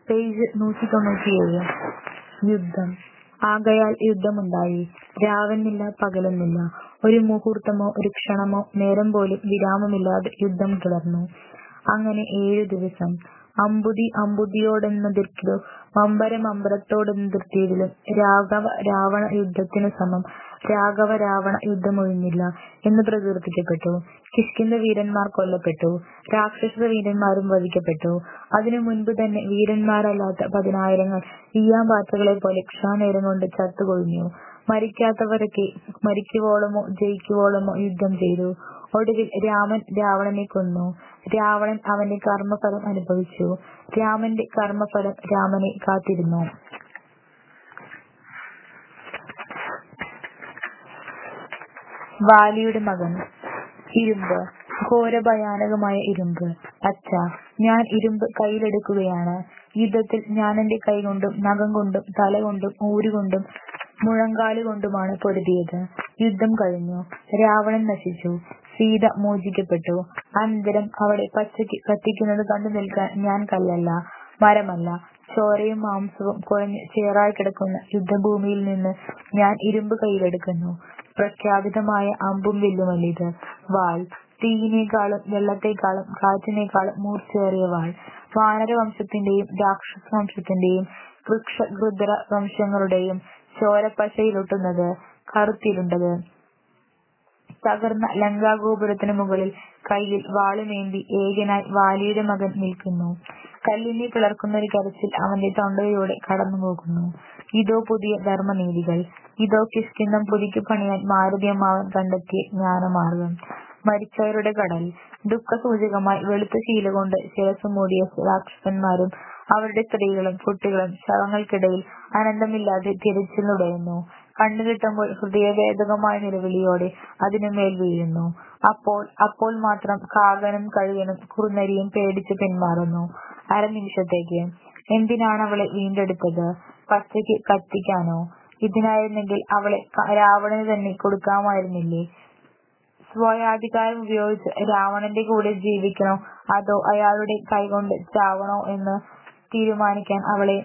Page നൂറ്റിതൊണ്ണൂറ്റിയേഴ് യുദ്ധം ആകയാൽ യുദ്ധമുണ്ടായി. രാവെന്നില്ല പകലെന്നില്ല. ഒരു മുഹൂർത്തമോ ഒരു ക്ഷണമോ നേരം പോലും വിരാമമില്ലാതെ യുദ്ധം തുടർന്നു. അങ്ങനെ ഏഴു ദിവസം. അമ്പുതി അമ്പുതിയോടെന്നെതിർത്തിലും മമ്പരമമ്പരത്തോടെന്നെതിർത്തിടിലും രാഘവ രാവണ യുദ്ധത്തിനു സമം രാഘവ രാവണ യുദ്ധമൊഴിഞ്ഞില്ല എന്നു പ്രകീർത്തിക്കപ്പെട്ടു. കിഷ്കിന്ധവീരന്മാർ കൊല്ലപ്പെട്ടു. രാക്ഷസവീരന്മാരും വധിക്കപ്പെട്ടു. അതിനു മുൻപുതന്നെ വീരന്മാരല്ലാത്ത പതിനായിരങ്ങൾ ഈയാംപാറ്റകളെപ്പോലെ ക്ഷണനേരംകൊണ്ട് ചത്തുകൊഴിഞ്ഞു. മരിക്കാത്തവരൊക്കെ മരിക്കുവോളമോ ജയിക്കുവോളമോ യുദ്ധം ചെയ്തു. ഒടുവിൽ രാമൻ രാവണനെ കൊന്നു. രാവണൻ അവന്റെ കർമഫലം അനുഭവിച്ചു. രാമന്റെ കർമഫലം രാമനെ കാത്തിരുന്നു. വാലിയുടെ മകൻ ഇരുമ്പ് ഘോരഭയാനകമായ ഇരുമ്പ് അച്ഛാ, ഞാൻ ഇരുമ്പ് കൈയിലെടുക്കുകയാണ്. യുദ്ധത്തിൽ ഞാനെന്റെ കൈകൊണ്ടും നഖംകൊണ്ടും തലകൊണ്ടും ഊരുകൊണ്ടും മുഴങ്കാലുകൊണ്ടുമാണ് പൊരുതിയത്. യുദ്ധം കഴിഞ്ഞു. രാവണൻ നശിച്ചു. സീത മോചിക്കപ്പെട്ടു. അനന്തരം അവളെ പച്ചയ്ക്ക് കത്തിക്കുന്നത് കണ്ടുനിൽക്കാൻ ഞാൻ കല്ലല്ല, മരമല്ല. ചോരയും മാംസവും കുഴഞ്ഞ് ചേറായി കിടക്കുന്ന യുദ്ധഭൂമിയിൽനിന്ന് ഞാൻ ഇരുമ്പ് കൈയിലെടുക്കുന്നു. പ്രഖ്യാപിതമായ അമ്പും വില്ലുമല്ലിത്. വാൾ. തീയിനേക്കാളും വെള്ളത്തേക്കാളും കാറ്റിനേക്കാളും മൂർച്ചയേറിയ വാൾ. വാനരവംശത്തിന്റെയും രാക്ഷസവംശത്തിന്റെയും വൃക്ഷഗൃധ്ര വംശങ്ങളുടെയും ചോരപ്പശയിലൊട്ടുന്നത്, കറുത്തിരുണ്ടത്. തകർന്ന ലങ്കാഗോപുരത്തിനു മുകളിൽ കൈയിൽ വാളുമേന്തി ഏകനായി വാലിയുടെ മകൻ നിൽക്കുന്നു. കല്ലിനെ പിളർക്കുന്നൊരു കരച്ചിൽ അവന്റെ തൊണ്ടയിലൂടെ കടന്നുപോകുന്നു. ഇതോ പുതിയ ധർമനീതികൾ. ഇതോ കിഷ്കിന്ധം പുതുക്കിപ്പണിയാൻ മാരുതിയമ്മാവൻ കണ്ടെത്തിയ ജ്ഞാനമാർഗ്ഗം. മരിച്ചവരുടെ കടൽ. ദുഃഖസൂചകമായി വെളുത്ത ശീലകൊണ്ട് ശിരസ്സു മൂടിയ രാക്ഷസന്മാരും അവരുടെ സ്ത്രീകളും കുട്ടികളും ശവങ്ങൾക്കിടയിൽ അനന്തമില്ലാതെ തിരച്ചിൽ തുടരുന്നു. കണ്ണുകിട്ടുമ്പോൾ ഹൃദയഭേദകമായ നിലവിളിയോടെ അതിനുമേൽ വീഴുന്നു. അപ്പോൾ അപ്പോൾ മാത്രം കാകനും കഴുകനും കുറുനരിയും പേടിച്ചു പിന്മാറുന്നു. അരനിമിഷത്തേക്ക്. എന്തിനാണവളെ വീണ്ടെടുത്തത്? പച്ചയ്ക്ക് കത്തിക്കാനോ? ഇതിനായിരുന്നെങ്കിൽ അവളെ രാവണനു തന്നെ കൊടുക്കാമായിരുന്നില്ലേ? സ്വയാധികാരമുപയോഗിച്ച് രാവണന്റെ കൂടെ ജീവിക്കണോ അതോ അയാളുടെ കൈകൊണ്ട് ചാവണോ എന്നു തീരുമാനിക്കാൻ അവളെ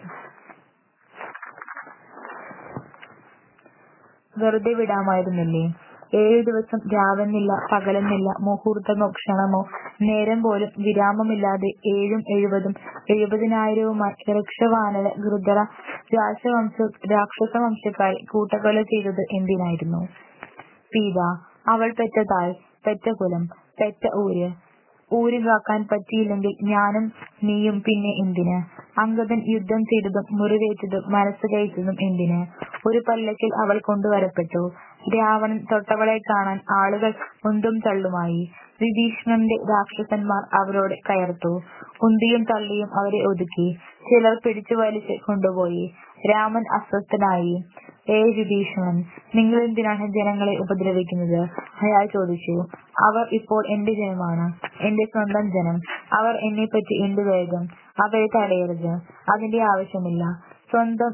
വെറുതെ വിടാമായിരുന്നില്ലേ? ഏഴു ദിവസം രാവെന്നില്ല പകലെന്നില്ല മുഹൂർത്തമോ ക്ഷണമോ നേരം പോലും വിരാമമില്ലാതെ ഏഴും എഴുപതും എഴുപതിനായിരവുമായി ഋക്ഷവാനര ഗൃധ്ര രാക്ഷസവംശക്കാരെ കൂട്ടക്കൊല ചെയ്തത് എന്തിനായിരുന്നു? സീത. അവൾ പെറ്റ തായ്, പെറ്റ കുലം, പെറ്റ ഊര്. ഊര് കാക്കാൻ പറ്റിയില്ലെങ്കിൽ ഞാനും നീയും പിന്നെ എന്തിന്? അംഗദൻ യുദ്ധം ചെയ്തതും മുറിവേറ്റതും മനസ്സ് കഴിച്ചതും എന്തിന്? ഒരു പല്ലക്കിൽ അവൾ കൊണ്ടുവരപ്പെട്ടു. രാവണൻ തൊട്ടവളെ കാണാൻ ആളുകൾ ഉന്തും തള്ളുമായി. വിഭീഷണന്റെ രാക്ഷസന്മാർ അവരോട് കയർത്തു. ഉന്തിയും തള്ളിയും അവരെ ഒതുക്കി. ചിലർ പിടിച്ചുവലിച്ച് കൊണ്ടുപോയി. രാമൻ അസ്വസ്ഥനായി. ഏ വിഭീഷണൻ, നിങ്ങളെന്തിനാണ് ജനങ്ങളെ ഉപദ്രവിക്കുന്നത്? അയാൾ ചോദിച്ചു. അവർ ഇപ്പോൾ എന്റെ ജനമാണ്. എന്റെ സ്വന്തം ജനം. അവർ എന്നെപ്പറ്റി എന്തു കരുതും? അവരെ തടയരുത്. അതിന്റെ ആവശ്യമില്ല. സ്വന്തം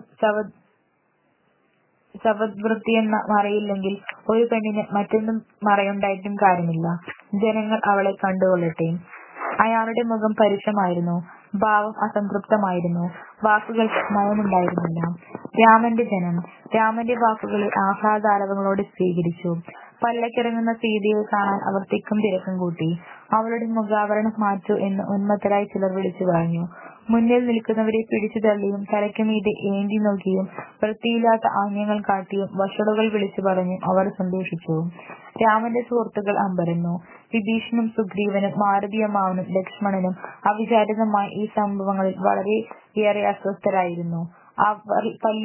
സദ്വൃത്തിയെന്ന മറയില്ലെങ്കിൽ ഒരു പെണ്ണിന് മറ്റെന്തു മറയുണ്ടായിട്ടും കാര്യമില്ല. ജനങ്ങൾ അവളെ കണ്ടുകൊള്ളട്ടെ. അയാളുടെ മുഖം പരുഷമായിരുന്നു. ഭാവം അസംതൃപ്തമായിരുന്നു. വാക്കുകൾക്ക് നയമുണ്ടായിരുന്നില്ല. രാമന്റെ ജനം. രാമന്റെ വാക്കുകളെ ആഹ്ലാദാരവങ്ങളോടെ സ്വീകരിച്ചു. പല്ലക്കിറങ്ങുന്ന സീതയെ കാണാൻ അവർ തിക്കും തിരക്കും കൂട്ടി. അവളുടെ മുഖാവരണം മാറ്റൂ എന്ന് ഉന്മത്തരായി ചിലർ വിളിച്ചു പറഞ്ഞു. മുന്നിൽ നിൽക്കുന്നവരെ പിടിച്ചുതള്ളിയും തലയ്ക്കുമീതെ ഏന്തിനോക്കിയും വൃത്തിയില്ലാത്ത ആംഗ്യങ്ങൾ കാട്ടിയും വഷളാകൾ വിളിച്ചു പറഞ്ഞും അവർ സന്തോഷിച്ചു. രാമന്റെ സുഹൃത്തുക്കൾ അമ്പരന്നു. വിഭീഷണനും സുഗ്രീവനും മാരുതിയമ്മാവനും ലക്ഷ്മണനും അവിചാരിതമായ ഈ സംഭവങ്ങളിൽ വളരെയേറെ അസ്വസ്ഥരായിരുന്നു. അവർ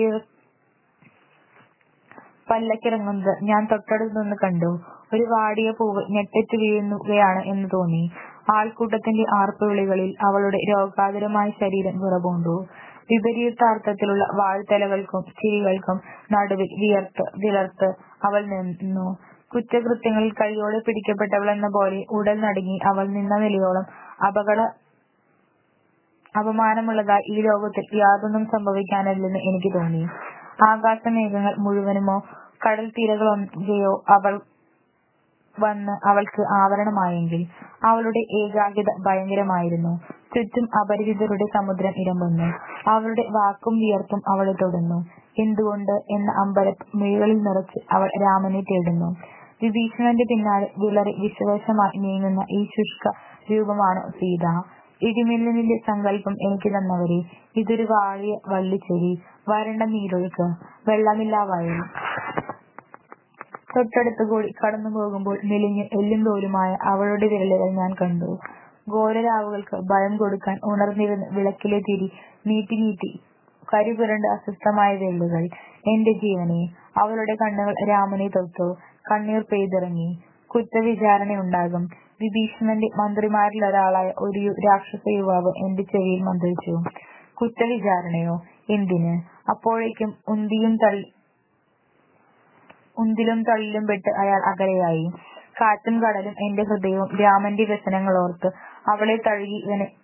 പല്ലക്കിറങ്ങുന്നത് ഞാൻ തൊട്ടടുത്തുനിന്ന് കണ്ടു. ഒരു വാടിയ പൂവ് ഞെട്ടറ്റു വീഴുകയാണ് എന്ന് തോന്നി. ആൾക്കൂട്ടത്തിന്റെ ആർപ്പുവിളികളിൽ അവളുടെ രോഗാതുരമായ ശരീരം വിറപൂണ്ടു. വിപരീതാർത്ഥത്തിലുള്ള വാൾത്തലകൾക്കും ചിരികൾക്കും നടുവിൽ വിയർത്ത് വിറർത്ത് അവൾ നിന്നു. കുറ്റകൃത്യങ്ങളിൽ കൈയോടെ പിടിക്കപ്പെട്ടവളെന്നപോലെ ഉടൽ നടുങ്ങി അവൾ നിന്ന നിലയോളം അപമാനമുള്ളതായി ഈ ലോകത്തിൽ യാതൊന്നും സംഭവിക്കാനില്ലെന്ന് എനിക്ക് തോന്നി. ആകാശമേഘങ്ങൾ മുഴുവനുമോ കടൽത്തിരകളൊഴികെയോ അവൾ വന്ന് അവൾക്ക് ആവരണമായെങ്കിൽ അവളുടെ ഏകാഗ്രത ഭയങ്കരമായിരുന്നു ചുറ്റും അപരിചിതരുടെ സമുദ്രം ഇരമ്പുന്നു അവളുടെ വാക്കും വിയർപ്പും അവളെ തൊടുന്നു എന്തുകൊണ്ട് എന്ന അമ്പരപ്പ് മിഴികളിൽ നിറച്ച് അവൾ രാമനെ തേടുന്നു വിഭീഷണന്റെ പിന്നാലെ വിളറി വിശ്വാസമായി നീങ്ങുന്ന ഈ ശുഷ്ക രൂപമാണോ സീത ഇടിമിന്നലിന്റെ സങ്കല്പം എനിക്ക് തന്നവരെ ഇതൊരു വാളിയ വള്ളിച്ചെടി വരണ്ട നീരൊഴുക്ക് വെള്ളമില്ലാവയൽ തൊട്ടടുത്ത് കൂടി കടന്നു പോകുമ്പോൾ മെലിഞ്ഞ് എല്ലും തോലുമായ അവളുടെ വിരലുകൾ ഞാൻ കണ്ടു ഘോരരാവുകൾക്ക് ഭയം കൊടുക്കാൻ ഉണർന്നിരുന്ന വിളക്കിലെ തിരി നീട്ടി നീട്ടി കരിപുരണ്ട അസ്വസ്ഥമായ വെള്ളുകൾ എന്റെ ജീവനെ അവളുടെ കണ്ണുകൾ രാമനെ തൊട്ടു കണ്ണീർ പെയ്തിറങ്ങി കുറ്റവിചാരണയുണ്ടാകും വിഭീഷണന്റെ മന്ത്രിമാരിൽ ഒരാളായ ഒരു രാക്ഷസ യുവാവ് എന്റെ ചെവിയിൽ മന്ത്രിച്ചു കുറ്റവിചാരണയോ എന്തിന് അപ്പോഴേക്കും ഉന്തിയും തള്ളി ഉന്തിലും തള്ളിലും പെട്ട് അയാൾ അകലെയായി കാറ്റും കടലും എന്റെ ഹൃദയവും രാമന്റെ വ്യസനങ്ങളോർത്ത് അവളെ തഴുകി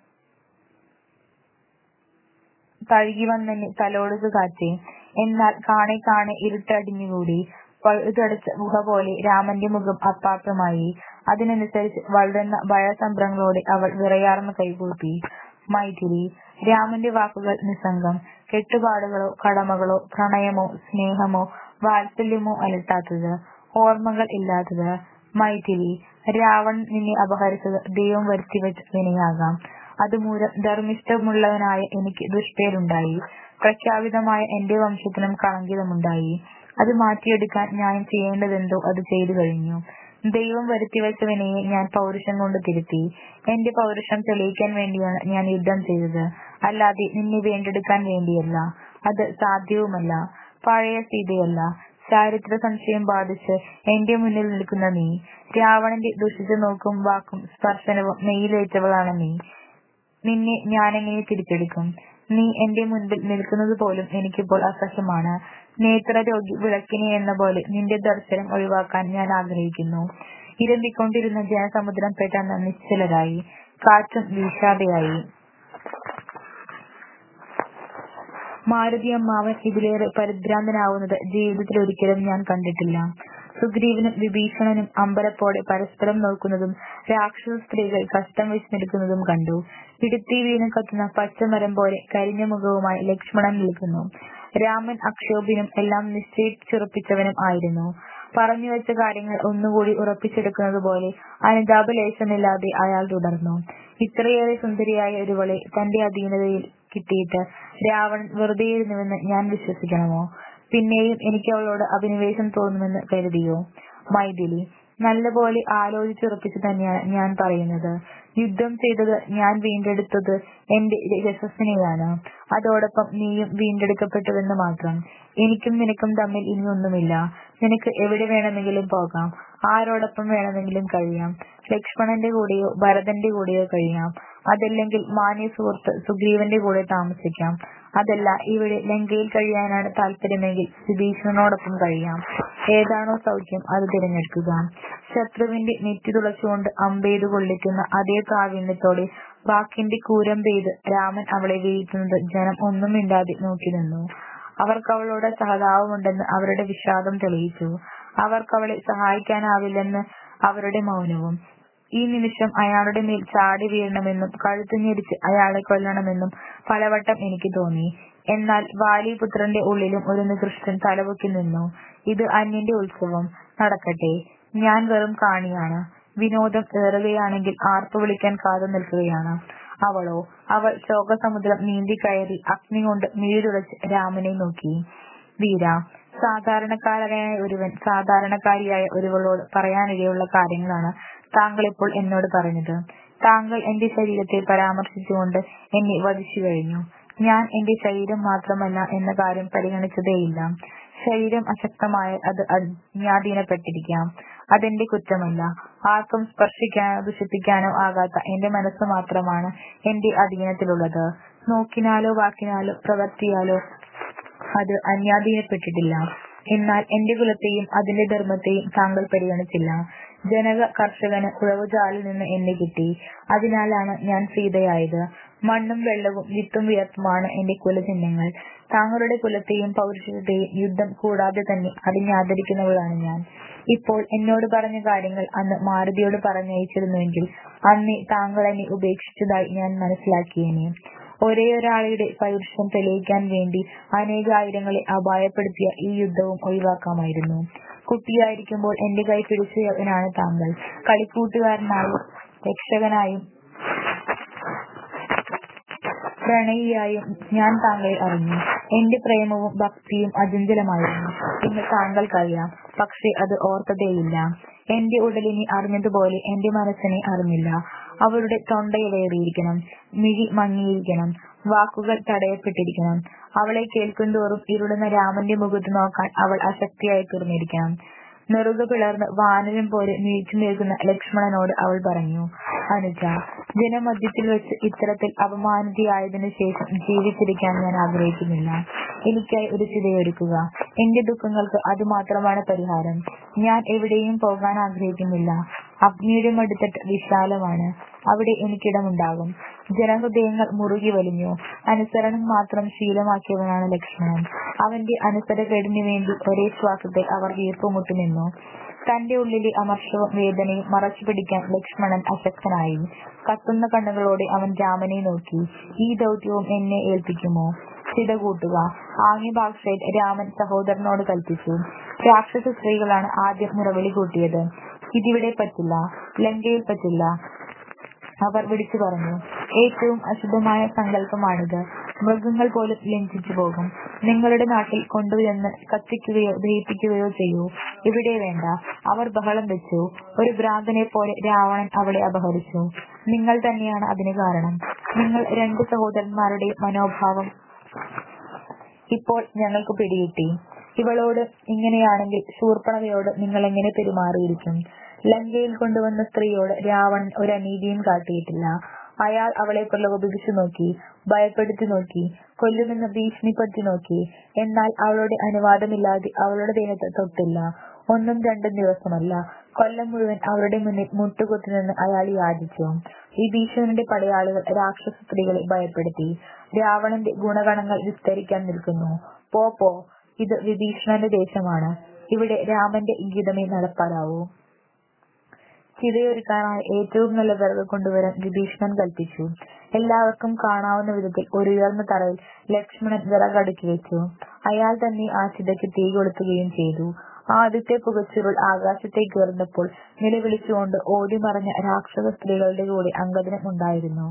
തഴുകി വന്നെന്നെ തലോടുക കാറ്റേ എന്നാൽ കാണെ കാണെ ഇരുട്ടടിഞ്ഞുകൂടി പഴുതടച്ച ഗുഹ പോലെ രാമന്റെ മുഖം അപ്പാപ്പമായി അതിനനുസരിച്ച് വളരുന്ന ഭയസംഭ്രങ്ങളോടെ അവൾ വിറയാർന്ന കൈകൂപ്പി മൈഥിലി രാമന്റെ വാക്കുകൾ നിസ്സംഗം കെട്ടുപാടുകളോ കടമകളോ പ്രണയമോ സ്നേഹമോ വാത്സല്യമോ അലട്ടാത്തത് ഓർമ്മകൾ ഇല്ലാത്തത് മൈഥിലി രാവൺ നിന്നെ അപഹരിച്ചത് ദൈവം വരുത്തിവെച്ച വിനയാകാം അതുമൂലം ധർമ്മിഷ്ഠമുള്ളവനായ എനിക്ക് ദുഷ്പേരുണ്ടായി പ്രഖ്യാപിതമായ എന്റെ വംശത്തിനും കളങ്കിതമുണ്ടായി അത് മാറ്റിയെടുക്കാൻ ഞാൻ ചെയ്യേണ്ടതെന്തോ അത് ചെയ്തു കഴിഞ്ഞു ദൈവം വരുത്തിവെച്ച വിനയെ ഞാൻ പൗരുഷം കൊണ്ട് തിരുത്തി എന്റെ പൗരുഷം തെളിയിക്കാൻ വേണ്ടിയാണ് ഞാൻ യുദ്ധം ചെയ്തത് അല്ലാതെ നിന്നെ വീണ്ടെടുക്കാൻ വേണ്ടിയല്ല അത് സാധ്യവുമല്ല പഴയ സീതയല്ല ചാരിത്ര സംശയം ബാധിച്ച് എന്റെ മുന്നിൽ നിൽക്കുന്ന നീ രാവണന്റെ ദുഷിച്ച നോക്കും വാക്കും സ്പർശനവും നെയ്യിലേറ്റവളാണ് നീ നിന്നെ ഞാനെങ്ങനെ തിരിച്ചെടുക്കും നീ എന്റെ മുൻപിൽ നിൽക്കുന്നത് പോലും എനിക്കിപ്പോൾ അസഹ്യമാണ് നേത്രരോഗി വിളക്കിനെ എന്ന പോലെ നിന്റെ ദർശനം ഒഴിവാക്കാൻ ഞാൻ ആഗ്രഹിക്കുന്നു ഇരമ്പിക്കൊണ്ടിരുന്ന ജനസമുദ്രം പെട്ടെന്ന് നിശ്ചലരായി കാറ്റും വീശാതെയായി മാരുതി അമ്മാവൻ ഇതിലേറെ പരിഭ്രാന്തനാവുന്നത് ജീവിതത്തിൽ ഒരിക്കലും ഞാൻ കണ്ടിട്ടില്ല സുഗ്രീവനും വിഭീഷണനും അമ്പരപ്പോടെ പരസ്പരം നോക്കുന്നതും രാക്ഷസ സ്ത്രീകൾ കഷ്ടം വെച്ച് നിൽക്കുന്നതും കണ്ടു ഇടുത്തി വീണ് കത്തുന്ന പച്ചമരം പോലെ കരിഞ്ഞ മുഖവുമായി ലക്ഷ്മണൻ നിൽക്കുന്നു രാമൻ അക്ഷോഭിനും എല്ലാം നിശ്ചയിച്ചുറപ്പിച്ചവനും ആയിരുന്നു പറഞ്ഞു വെച്ച കാര്യങ്ങൾ ഒന്നുകൂടി ഉറപ്പിച്ചെടുക്കുന്നത് പോലെ അനുതാപലേശമില്ലാതെ അയാൾ തുടർന്നു ഇത്രയേറെ സുന്ദരിയായ ഒരുവളെ തന്റെ അധീനതയിൽ കിട്ടിയിട്ട് രാവണൻ വെറുതെ ഇരുന്നുവെന്ന് ഞാൻ വിശ്വസിക്കണമോ പിന്നെയും എനിക്ക് അവളോട് അഭിനിവേശം തോന്നുമെന്ന് കരുതിയോ മൈഥിലി നല്ലപോലെ ആലോചിച്ചുറപ്പിച്ചു തന്നെയാണ് ഞാൻ പറയുന്നത് യുദ്ധം ചെയ്തത് ഞാൻ വീണ്ടെടുത്തത് എന്റെ യശസ്സിനെയാണ് അതോടൊപ്പം നീയും വീണ്ടെടുക്കപ്പെട്ടുവെന്ന് മാത്രം എനിക്കും നിനക്കും തമ്മിൽ ഇനി ഒന്നുമില്ല നിനക്ക് എവിടെ വേണമെങ്കിലും പോകാം ആരോടൊപ്പം വേണമെങ്കിലും കഴിയാം ലക്ഷ്മണന്റെ കൂടെയോ ഭരതന്റെ കൂടെയോ കഴിയാം അതല്ലെങ്കിൽ മാന്യ സുഹൃത്ത് സുഗ്രീവന്റെ കൂടെ താമസിക്കാം അതല്ല ഇവിടെ ലങ്കയിൽ കഴിയാനാണ് താല്പര്യമെങ്കിൽ വിഭീഷണനോടൊപ്പം കഴിയാം ഏതാണോ സൗഖ്യം അത് തിരഞ്ഞെടുക്കുക ശത്രുവിന്റെ നെറ്റി തുളച്ചുകൊണ്ട് അമ്പെയ്തു കൊള്ളിക്കുന്ന അതേ കാവ്യണ്യത്തോടെ വാക്കിന്റെ കൂരം പെയ്ത് രാമൻ അവളെ വീഴ്ത്തുന്നത് ജനം ഒന്നും മിണ്ടാതെ നോക്കി നിന്നു അവർക്ക് അവളോട് സഹതാപമുണ്ടെന്ന് അവരുടെ വിഷാദം തെളിയിച്ചു അവർക്ക് അവളെ സഹായിക്കാനാവില്ലെന്ന് അവരുടെ മൗനവും ഈ നിമിഷം അയാളുടെ മേൽ ചാടി വീഴണമെന്നും കഴുത്തു ഞെരിച്ച് അയാളെ കൊല്ലണമെന്നും പലവട്ടം എനിക്ക് തോന്നി എന്നാൽ വാലിപുത്രന്റെ ഉള്ളിലും ഒരു നികൃഷ്ടൻ തലപൊക്കി നിന്നു ഇത് അന്യന്റെ ഉത്സവം നടക്കട്ടെ ഞാൻ വെറും കാണിയാണ് വിനോദം ഏറുകയാണെങ്കിൽ ആർപ്പു വിളിക്കാൻ കാതു നിൽക്കുകയാണ് അവളോ അവൾ ശോകസമുദ്രം നീന്തി കയറി അഗ്നി കൊണ്ട് മിഴിതുളച്ച് രാമനെ നോക്കി വീര സാധാരണക്കാരനായ ഒരുവൻ സാധാരണക്കാരിയായ ഒരുവളോട് പറയാനിടയുള്ള കാര്യങ്ങളാണ് താങ്കൾ ഇപ്പോൾ എന്നോട് പറഞ്ഞത് താങ്കൾ എന്റെ ശരീരത്തെ പരാമർശിച്ചുകൊണ്ട് എന്നെ വധിച്ചു കഴിഞ്ഞു ഞാൻ എന്റെ ശരീരം മാത്രമല്ല എന്ന കാര്യം പരിഗണിച്ചതേയില്ല ശരീരം അശക്തമായാൽ അത് അജ്ഞാധീനപ്പെട്ടിരിക്കാം അതെന്റെ കുറ്റമല്ല ആർക്കും സ്പർശിക്കാനോ ദുഷിപ്പിക്കാനോ ആകാത്ത എന്റെ മനസ്സ് മാത്രമാണ് എന്റെ അധീനത്തിലുള്ളത് നോക്കിനാലോ വാക്കിനാലോ പ്രവർത്തിയാലോ അത് അന്യാധീനപ്പെട്ടിട്ടില്ല എന്നാൽ എന്റെ കുലത്തെയും അതിന്റെ ധർമ്മത്തെയും താങ്കൾ പരിഗണിച്ചില്ല ജനക കർഷകന് ഉഴവുചാലിൽ നിന്ന് എന്നെ കിട്ടി അതിനാലാണ് ഞാൻ സീതയായത് മണ്ണും വെള്ളവും വിത്തും വിയർപ്പുമാണ് എന്റെ കുലചിഹ്നങ്ങൾ താങ്കളുടെ കുലത്തെയും പൗരുഷത്തെയും യുദ്ധം കൂടാതെ തന്നെ അറിഞ്ഞാദരിക്കുന്നവളാണ് ഞാൻ ഇപ്പോൾ എന്നോട് പറഞ്ഞ കാര്യങ്ങൾ അന്ന് മാരുതിയോട് പറഞ്ഞയച്ചിരുന്നുവെങ്കിൽ അന്നേ താങ്കൾ എന്നെ ഉപേക്ഷിച്ചതായി ഞാൻ മനസ്സിലാക്കിയേനെ ഒരേയൊരാളുടെ പൗരുഷം തെളിയിക്കാൻ വേണ്ടി അനേകായിരങ്ങളെ അപായപ്പെടുത്തിയ ഈ യുദ്ധവും ഒഴിവാക്കാമായിരുന്നു കുട്ടിയായിരിക്കുമ്പോൾ എന്റെ കൈ പിടിച്ചവനാണ് താങ്കൾ കളിക്കൂട്ടുകാരനായും രക്ഷകനായും പ്രണയിയായും ഞാൻ താങ്കളെ അറിഞ്ഞു എന്റെ പ്രേമവും ഭക്തിയും അചഞ്ചലമായിരുന്നു എന്ന് താങ്കൾക്കറിയാം പക്ഷെ അത് ഓർത്തതേയില്ല എന്റെ ഉടലിനെ അറിഞ്ഞതുപോലെ എന്റെ മനസ്സിനെ അറിഞ്ഞില്ല അവളുടെ തൊണ്ടയിലേറിയിരിക്കണം മിഴി മങ്ങിയിരിക്കണം വാക്കുകൾ തടയപ്പെട്ടിരിക്കണം അവളെ കേൾക്കുന്തോറും ഇരുളുന്ന രാമന്റെ മുഖത്ത് നോക്കാൻ അവൾ അശക്തിയായി തീർന്നിരിക്കണം നെറുക പിളർന്ന് വാനരം പോലെ മിഴിച്ചു നിൽക്കുന്ന ലക്ഷ്മണനോട് അവൾ പറഞ്ഞു അനുജ ജനമധ്യത്തിൽ വെച്ച് ഇത്തരത്തിൽ അപമാനിതയായതിനു ശേഷം ജീവിച്ചിരിക്കാൻ ഞാൻ ആഗ്രഹിക്കുന്നില്ല എനിക്കായി ഒരു ചിതയൊരുക്കുക എന്റെ ദുഃഖങ്ങൾക്ക് അത് മാത്രമാണ് പരിഹാരം ഞാൻ എവിടെയും പോകാൻ ആഗ്രഹിക്കുന്നില്ല അഗ്നിയുടെ മടുത്തട്ട് വിശാലമാണ് അവിടെ എനിക്കിടമുണ്ടാകും ജനഹൃദയങ്ങൾ മുറുകി വലിഞ്ഞു അനുസരണം മാത്രം ശീലമാക്കിയവനാണ് ലക്ഷ്മണൻ അവന്റെ അനുസരക്കേടിനു വേണ്ടി ഒരേ ശ്വാസത്തിൽ അവർ വീർപ്പുമുട്ടി നിന്നു തന്റെ ഉള്ളിലെ അമർഷവും വേദനയും മറച്ചു പിടിക്കാൻ ലക്ഷ്മണൻ അശക്തനായി കത്തുന്ന കണ്ണുകളോടെ അവൻ രാമനെ നോക്കി ഈ ദൗത്യവും എന്നെ ഏൽപ്പിക്കുമോ ചിത കൂട്ടുക ആംഗ്യ ഭാഷയിൽ രാമൻ സഹോദരനോട് കൽപ്പിച്ചു രാക്ഷസ സ്ത്രീകളാണ് ആദ്യം മുറവിളി കൂട്ടിയത് ഇതിവിടെ പറ്റില്ല ലങ്കയിൽ പറ്റില്ല അവർ വിളിച്ചു പറഞ്ഞു ഏറ്റവും അശുദ്ധമായ സങ്കല്പമാണിത് മൃഗങ്ങൾ പോലും ലംഘിച്ചു പോകും നിങ്ങളുടെ നാട്ടിൽ കൊണ്ടുവന്ന് കത്തിക്കുകയോ ദഹിപ്പിക്കുകയോ ചെയ്യൂ ഇവിടെ വേണ്ട അവർ ബഹളം വെച്ചു ഒരു ഭ്രാന്തനെ പോലെ രാവണൻ അവളെ അപഹരിച്ചു നിങ്ങൾ തന്നെയാണ് അതിന് കാരണം നിങ്ങൾ രണ്ട് സഹോദരന്മാരുടെ മനോഭാവം ഇപ്പോൾ ഞങ്ങൾക്ക് പിടികിട്ടി ഇവളോട് ഇങ്ങനെയാണെങ്കിൽ ശൂർപ്പണതയോട് നിങ്ങൾ എങ്ങനെ പെരുമാറിയിരിക്കും ലങ്കയിൽ കൊണ്ടുവന്ന സ്ത്രീയോട് രാവണൻ ഒരു അനീതിയും കാട്ടിയിട്ടില്ല അയാൾ അവളെ പ്രലോഭിപ്പിച്ചു നോക്കി ഭയപ്പെടുത്തി നോക്കി കൊല്ലുമെന്ന് ഭീഷണിപ്പെടുത്തി നോക്കി എന്നാൽ അവളുടെ അനുവാദമില്ലാതെ അവളുടെ ദേഹത്ത് തൊട്ടില്ല ഒന്നും രണ്ടും ദിവസമല്ല കൊല്ലം മുഴുവൻ അവരുടെ മുന്നിൽ മുട്ടുകുത്തി നിന്ന് അയാൾ യാചിച്ചു വിഭീഷണന്റെ പടയാളികൾ രാക്ഷസ സ്ത്രീകളെ ഭയപ്പെടുത്തി രാവണന്റെ ഗുണഗണങ്ങൾ വിസ്തരിക്കാൻ നിൽക്കുന്നു പോ പോ ഇത് വിഭീഷണന്റെ ദേശമാണ് ഇവിടെ രാമന്റെ ഇംഗിതമേ നടപ്പാലാവൂ ചിതയൊരുക്കാനായി ഏറ്റവും നല്ല വിറക് കൊണ്ടുവരാൻ വിഭീഷണൻ കൽപ്പിച്ചു എല്ലാവർക്കും കാണാവുന്ന വിധത്തിൽ ഒരു ഉയർന്ന തറയിൽ ലക്ഷ്മണൻ വിറകടുക്കി വെച്ചു അയാൾ തന്നെ ആ ചിതയ്ക്ക് തീ കൊളുത്തുകയും ചെയ്തു ആദ്യത്തെ പുകച്ചുരുൾ ആകാശത്തേക്ക് ഉയർന്നപ്പോൾ നിലവിളിച്ചുകൊണ്ട് ഓടിമറഞ്ഞ രാക്ഷസ സ്ത്രീകളുടെ കൂടെ അങ്കദനം ഉണ്ടായിരുന്നു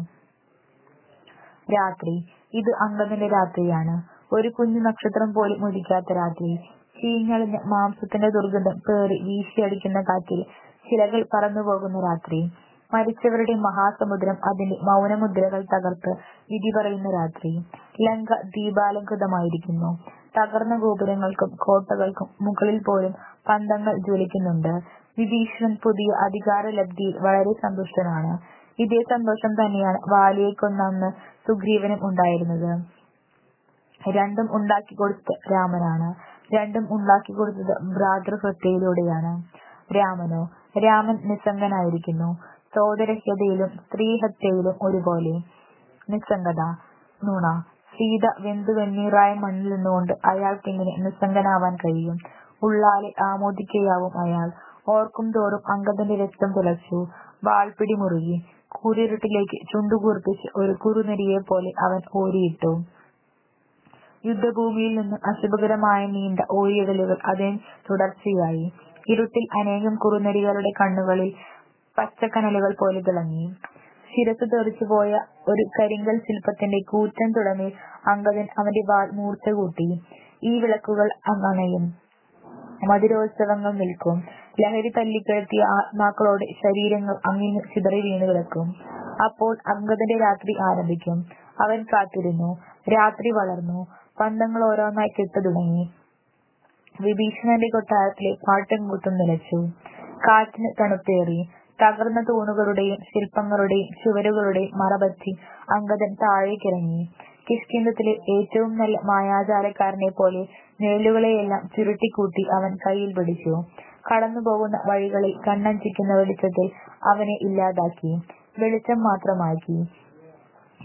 രാത്രി ഇത് അങ്കദന്റെ രാത്രിയാണ് ഒരു കുഞ്ഞു നക്ഷത്രം പോലും ഉദിക്കാത്ത രാത്രി ചീഞ്ഞളിഞ്ഞ മാംസത്തിന്റെ ദുർഗന്ധം പേറി വീശിയടിക്കുന്ന കാറ്റിൽ ശിലകൾ പറന്നുപോകുന്ന രാത്രി മരിച്ചവരുടെ മഹാസമുദ്രം അതിന്റെ മൗനമുദ്രകൾ തകർത്ത് വിധി പറയുന്ന രാത്രി ലങ്ക ദീപാലംകൃതമായിരിക്കുന്നു തകർന്ന ഗോപുരങ്ങൾക്കും കോട്ടകൾക്കും മുകളിൽ പോലും പന്തങ്ങൾ ജ്വലിക്കുന്നുണ്ട് വിഭീഷണൻ പുതിയ അധികാര ലബ്ധിയിൽ വളരെ സന്തുഷ്ടനാണ് ഇതേ സന്തോഷം തന്നെയാണ് വാലിയെ കൊന്നന്ന് സുഗ്രീവനും ഉണ്ടായിരുന്നത് രണ്ടും ഉണ്ടാക്കി കൊടുത്തത് രാമനാണ് രണ്ടും ഉണ്ടാക്കി കൊടുത്തത് ഭ്രാതൃഹത്യയിലൂടെയാണ് രാമനോ രാമൻ നിസ്സംഗനായിരിക്കുന്നു സോദരഹ്യതയിലും സ്ത്രീഹത്യയിലും ഒരുപോലെ നിസ്സംഗത നുണ സീത വെന്തു വെണ്ണീറായ മണ്ണിൽ നിന്നുകൊണ്ട് അയാൾക്കെങ്ങനെ നിസ്സംഗനാവാൻ കഴിയും ഉള്ളാലെ ആമോദിക്കയാവും അയാൾ ഓർക്കും തോറും അങ്കദന്റെ രക്തം തുളച്ചു വാൾപിടി മുറുകി കൂരിരുട്ടിലേക്ക് ചുണ്ടുകൂർപ്പിച്ച് ഒരു കുറുനരിയെ പോലെ അവൻ ഓരിയിട്ടു യുദ്ധഭൂമിയിൽ നിന്ന് അശുഭകരമായ നീണ്ട ഓരിയിടലുകൾ അതിന് തുടർച്ചയായി ഇരുട്ടിൽ അനേകം കുറുനരികളുടെ കണ്ണുകളിൽ പച്ചക്കനലുകൾ പോലെ തിളങ്ങി ശിരസ് തെറിച്ചുപോയ ഒരു കരിങ്കൽ ശില്പത്തിന്റെ കൂറ്റൻ തുടങ്ങിൽ അങ്കദൻ അവന്റെ വാൾ മൂർച്ച കൂട്ടി ഈ വിളക്കുകൾ അണയും മധുരോത്സവങ്ങൾ നിൽക്കും ലഹരി തല്ലിക്കിടത്തിയ ആത്മാക്കളോടെ ശരീരങ്ങൾ അങ്ങിങ്ങ് ചിതറി വീണു കിടക്കും അപ്പോൾ അങ്കദന്റെ രാത്രി ആരംഭിക്കും അവൻ കാത്തിരുന്നു രാത്രി വളർന്നു പന്തങ്ങൾ ഓരോന്നായി കെട്ടു തുടങ്ങി വിഭീഷണന്റെ കൊട്ടാരത്തിലെ പാട്ടും കൂത്തും നിലച്ചു കാറ്റിന് തണുപ്പേറി തകർന്ന തൂണുകളുടെയും ശില്പങ്ങളുടെയും ചുവരുകളുടെയും മറപറ്റി അങ്കദൻ താഴേക്കിറങ്ങി കിഷ്കിന്ധത്തിലെ ഏറ്റവും നല്ല മായാജാലക്കാരനെ പോലെ നിഴലുകളെയെല്ലാം ചുരുട്ടിക്കൂട്ടി അവൻ കയ്യിൽ പിടിച്ചു കടന്നുപോകുന്ന വഴികളിൽ കണ്ണഞ്ചിക്കുന്ന വെളിച്ചത്തിൽ അവനെ ഇല്ലാതാക്കി വെളിച്ചം മാത്രമാക്കി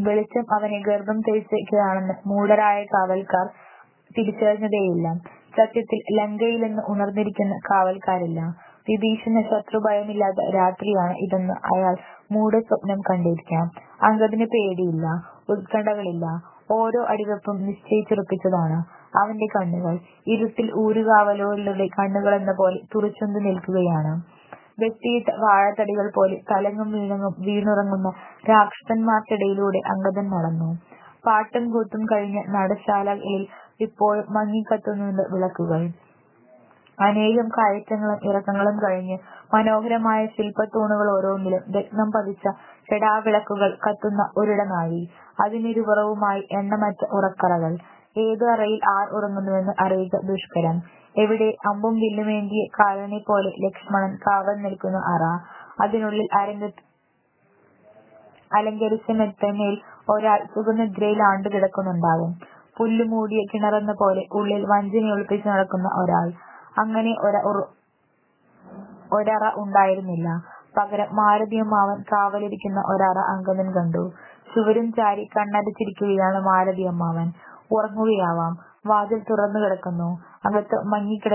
വെളിച്ചം അവനെ ഗർഭം ധരിച്ചിരിക്കുകയാണെന്ന് മൂഢരായ കാവൽക്കാർ തിരിച്ചറിഞ്ഞതേയില്ല സത്യത്തിൽ ലങ്കയിലെന്ന് ഉണർന്നിരിക്കുന്ന കാവൽക്കാരില്ല വിഭീഷണ ശത്രുഭയമില്ലാത്ത രാത്രിയാണ് ഇതെന്ന് അയാൾ മൂഢസ്വപ്നം കണ്ടിരിക്കാം അംഗദിന് പേടിയില്ല ഉത്കണ്ഠകളില്ല ഓരോ അടിവെപ്പും നിശ്ചയിച്ചുറപ്പിച്ചതാണ് അവന്റെ കണ്ണുകൾ ഇരുട്ടിൽ ഊരുകാവലോരുടെ കണ്ണുകളെന്ന പോലെ തുറച്ചുന്തു നിൽക്കുകയാണ് വെട്ടിയിട്ട വാഴത്തടികൾ പോലെ തലങ്ങും വീണങ്ങും വീണുറങ്ങുന്ന രാക്ഷസന്മാർക്കിടയിലൂടെ അംഗദൻ നടന്നു പാട്ടും കൂത്തും കഴിഞ്ഞ നടശാലകളിൽ ഇപ്പോഴും മങ്ങിക്കത്തുന്നുണ്ട് വിളക്കുകൾ അനേകം കയറ്റങ്ങളും ഇറക്കങ്ങളും കഴിഞ്ഞ് മനോഹരമായ ശില്പത്തൂണുകൾ ഓരോന്നിലും രത്നം പതിച്ച ചെടാവിളക്കുകൾ കത്തുന്ന ഒരിടനാഴി അതിനിരുപുറവുമായി എണ്ണമറ്റ ഉറക്കറകൾ ഏത് അറയിൽ ആർ ഉറങ്ങുന്നുവെന്ന് അറിയുക ദുഷ്കരം എവിടെ അമ്പും വില്ലുമേന്തിയ കാലനെ പോലെ ലക്ഷ്മണൻ കാവൽ നിൽക്കുന്ന അറ അതിനുള്ളിൽ അരങ്ങത്ത് അലങ്കരിച്ച മെത്തമേൽ ഒരാൾ സുഖനിദ്രയിൽ ആണ്ടുകിടക്കുന്നുണ്ടാവും പുല്ലുമൂടിയ കിണറെന്ന പോലെ ഉള്ളിൽ വഞ്ചിനെ ഒളിപ്പിച്ചു നടക്കുന്ന ഒരാൾ അങ്ങനെ ഒര ഒരറ ഉണ്ടായിരുന്നില്ല പകരം മാരുതിയമ്മാവൻ കാവലിരിക്കുന്ന ഒരറ അങ്കദൻ കണ്ടു ചുവരും ചാരി കണ്ണടച്ചിരിക്കുകയാണ് മാരുതിയമ്മാവൻ ഉറങ്ങുകയാവാം വാതിൽ തുറന്നു കിടക്കുന്നു അകത്ത് മങ്ങിക്കിട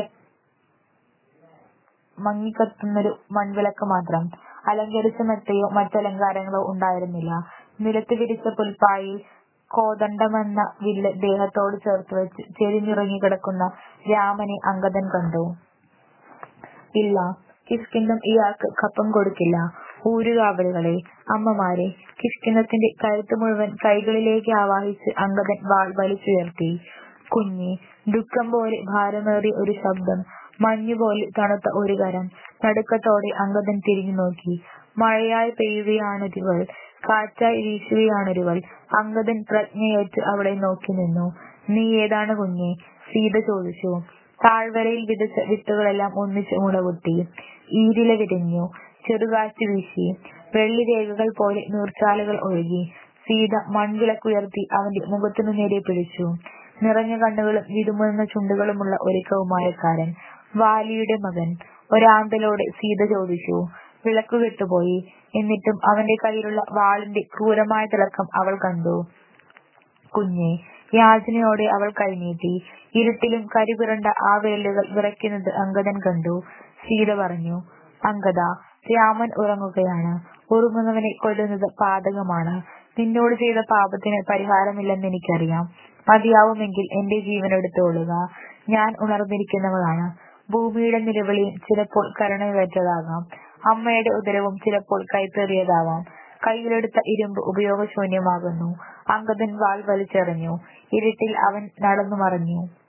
മങ്ങിക്കത്തുന്നൊരു മൺവിളക്ക് മാത്രം അലങ്കരിച്ച മെത്തയോ മറ്റലങ്കാരങ്ങളോ ഉണ്ടായിരുന്നില്ല നിലത്ത് വിരിച്ച പുൽപ്പായിൽ കോദണ്ഡമെന്ന വില്ല് ദേഹത്തോട് ചേർത്ത് വെച്ച് ചെരിഞ്ഞുറങ്ങി കിടക്കുന്ന രാമനെ അങ്കദൻ കണ്ടു ഇല്ല കിഷ്കിന്ധം ഇയാൾക്ക് കപ്പം കൊടുക്കില്ല ഊരുകാവലുകളെ അമ്മമാരെ കിഷ്കിന്ധത്തിന്റെ കഴുത്ത് മുഴുവൻ കൈകളിലേക്ക് ആവാഹിച്ച് അങ്കദൻ വാൾ വലിച്ചുയർത്തി കുഞ്ഞി ദുഃഖം പോലെ ഭാരമേറിയ ഒരു ശബ്ദം മഞ്ഞുപോലെ തണുത്ത ഒരു കരം നടുക്കത്തോടെ അങ്കദൻ തിരിഞ്ഞു നോക്കി മഴയായി പെയ്യുകയാണൊരുവൾ കാറ്റായി വീശുകയാണൊരുവൾ അങ്കദൻ പ്രജ്ഞയേറ്റ് അവിടെ നോക്കി നിന്നു നീ ഏതാണ് കുഞ്ഞെ സീത ചോദിച്ചു താഴ്വരയിൽ വിതച്ച വിത്തുകളെല്ലാം ഒന്നിച്ച് മുളകുത്തി ഈരില വിരിഞ്ഞു ചെറുകാറ്റ് വീശി വെള്ളിരേഖകൾ പോലെ നീർച്ചാലുകൾ ഒഴുകി സീത മൺവിളക്കുയർത്തി അവന്റെ മുഖത്തിനു നേരെ പിടിച്ചു നിറഞ്ഞ കണ്ണുകളും വിരുമുന്ന ചുണ്ടുകളുമുള്ള ഒരു കൗമാരക്കാരൻ വാലിയുടെ മകൻ ഒരാന്തലോടെ സീത ചോദിച്ചു വിളക്കു കെട്ടുപോയി എന്നിട്ടും അവന്റെ കയ്യിലുള്ള വാളിന്റെ ക്രൂരമായ തിളക്കം അവൾ കണ്ടു കുഞ്ഞെ യാചനയോടെ അവൾ കൈനീട്ടി ഇരുട്ടിലും കരിപിറണ്ട ആ വിരലുകൾ വിറയ്ക്കുന്നത് അങ്കദൻ കണ്ടു സീത പറഞ്ഞു അങ്കദ രാമൻ ഉറങ്ങുകയാണ് ഉറങ്ങുന്നവനെ കൊല്ലുന്നത് പാതകമാണ് നിന്നോട് ചെയ്ത പാപത്തിന് പരിഹാരമില്ലെന്ന് എനിക്കറിയാം മതിയാവുമെങ്കിൽ എന്റെ ജീവൻ എടുത്തോളുക ഞാൻ ഉണർന്നിരിക്കുന്നവളാണ് ഭൂമിയുടെ നിലവിളിയും ചിലപ്പോൾ കരുണയുറ്റതാകാം അമ്മയുടെ ഉദരവും ചിലപ്പോൾ കൈപ്പേറിയതാവാം കയ്യിലെടുത്ത ഇരുമ്പ് ഉപയോഗശൂന്യമാകുന്നു അങ്കദൻ വാൾ വലിച്ചെറിഞ്ഞു ഇരുട്ടിൽ അവൻ നടന്നു മറഞ്ഞു